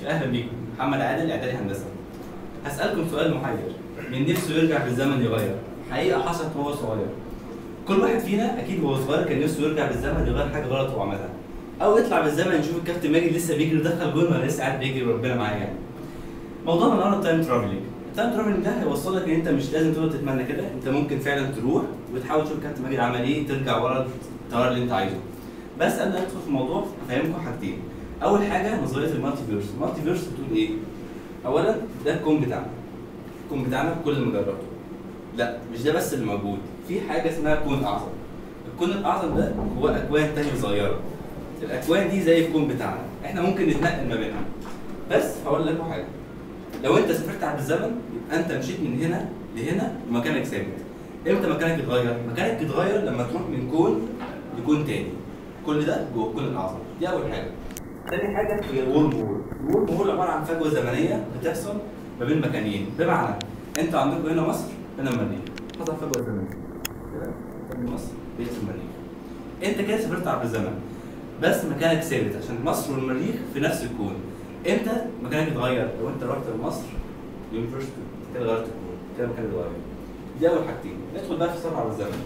اهلا بيكم محمد عادل اعدادي هندسه هسالكم سؤال محير من نفسه يرجع بالزمن يغير حقيقه حصلت وهو صغير كل واحد فينا اكيد وهو صغير كان نفسه يرجع بالزمن يغير حاجه غلط هو عملها او يطلع بالزمن يشوف الكابتن ماجد لسه بيجري ودخل جول ولا لسه قاعد بيجري وربنا معاه يعني موضوعنا النهارده التايم ترافلنج التايم ترافلنج ده هيوصلك ان انت مش لازم تقعد تتمنى كده انت ممكن فعلا تروح وتحاول تشوف الكابتن ماجد عمل ايه ترجع ورا التيار اللي انت عايزه بس قبل ما ندخل في الموضوع هفهمكم حاجتين اول حاجه نظريه المالتي فيرس المالتي فيرس بتقول ايه اولا ده الكون بتاعنا الكون بتاعنا بكل مجراته لا مش ده بس اللي موجود في حاجه اسمها كون اعظم الكون الاعظم ده هو اكوان تانية صغيره الاكوان دي زي الكون بتاعنا احنا ممكن نتنقل ما بينها بس هقول لكم حاجه لو انت سافرت عبر الزمن يبقى انت مشيت من هنا لهنا ومكانك ثابت امتى مكانك يتغير مكانك يتغير لما تروح من كون لكون تاني كل ده جوه الكون الاعظم دي اول حاجه تاني حاجه هي الورم هول الورم هول عباره عن فجوه زمنيه بتحصل ما بين مكانين بمعنى انت عندكم هنا مصر هنا المريخ حصل فجوه زمنيه كده من مصر بقيت في المريخ انت كده سافرت عبر الزمن بس مكانك ثابت عشان مصر والمريخ في نفس الكون امتى مكانك اتغير لو انت رحت لمصر يونيفرستي كده غيرت الكون كده مكانك اتغير دي اول حاجتين ندخل بقى في السفر عبر الزمن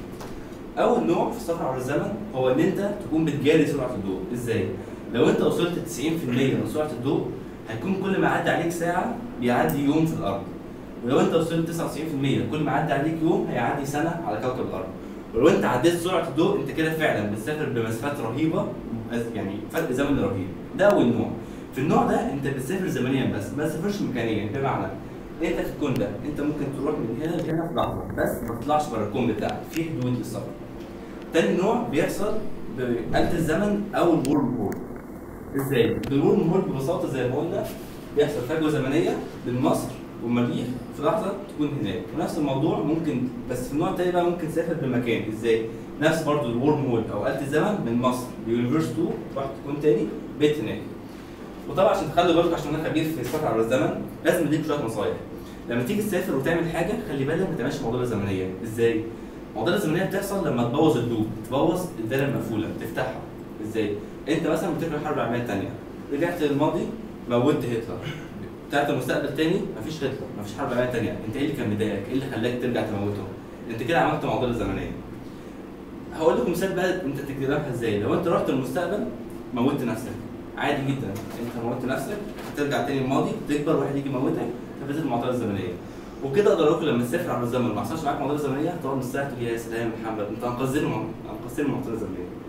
اول نوع في السفر عبر الزمن هو ان انت تكون بتجاري سرعه الضوء ازاي لو انت وصلت 90% من سرعه الضوء هيكون كل ما عدى عليك ساعه بيعدي يوم في الارض ولو انت وصلت 99% كل ما عدى عليك يوم هيعدي سنه على كوكب الارض ولو انت عديت سرعه الضوء انت كده فعلا بتسافر بمسافات رهيبه يعني فرق زمني رهيب ده اول نوع في النوع ده انت بتسافر زمنيا بس ما تسافرش مكانيا بمعنى انت في الكون ده انت ممكن تروح من هنا لهنا في لحظه بس ما تطلعش بره الكون بتاعك في حدود للسفر تاني نوع بيحصل بآلة الزمن او الورم هول ازاي؟ الورم هول ببساطه زي ما قلنا بيحصل فجوه زمنيه بين مصر والمريخ في لحظه تكون هناك ونفس الموضوع ممكن بس في النوع التاني بقى ممكن تسافر بمكان ازاي؟ نفس برضه الورم هول او آلة الزمن من مصر ليونيفرس 2 تروح تكون تاني بيت هناك وطبعا عشان تخلي بالك عشان انا خبير في السفر على الزمن لازم اديك شويه نصايح لما تيجي تسافر وتعمل حاجه خلي بالك ما تعملش معضله زمنيه ازاي؟ المعضله الزمنيه بتحصل لما تبوظ اللوب تبوظ الدايره المقفوله تفتحها ازاي؟ انت مثلا بتكره الحرب العالميه الثانيه رجعت للماضي موتت هتلر طلعت المستقبل تاني مفيش هتلر مفيش حرب عالميه ثانيه انت ايه اللي كان مضايقك؟ ايه اللي خلاك ترجع تموته؟ انت كده عملت معضله زمنيه هقول لكم مثال بقى انت تجربها ازاي لو انت رحت المستقبل موتت نفسك عادي جدا انت موتت نفسك هترجع تاني الماضي تكبر واحد يجي يموتك فبتت المعضله الزمنيه وكده اقدر اقول لما تسافر عبر الزمن ما حصلش معاك معضله زمنيه تقعد مستريح تقول يا سلام يا محمد انت انقذتني انقذتني من المعضله الزمنيه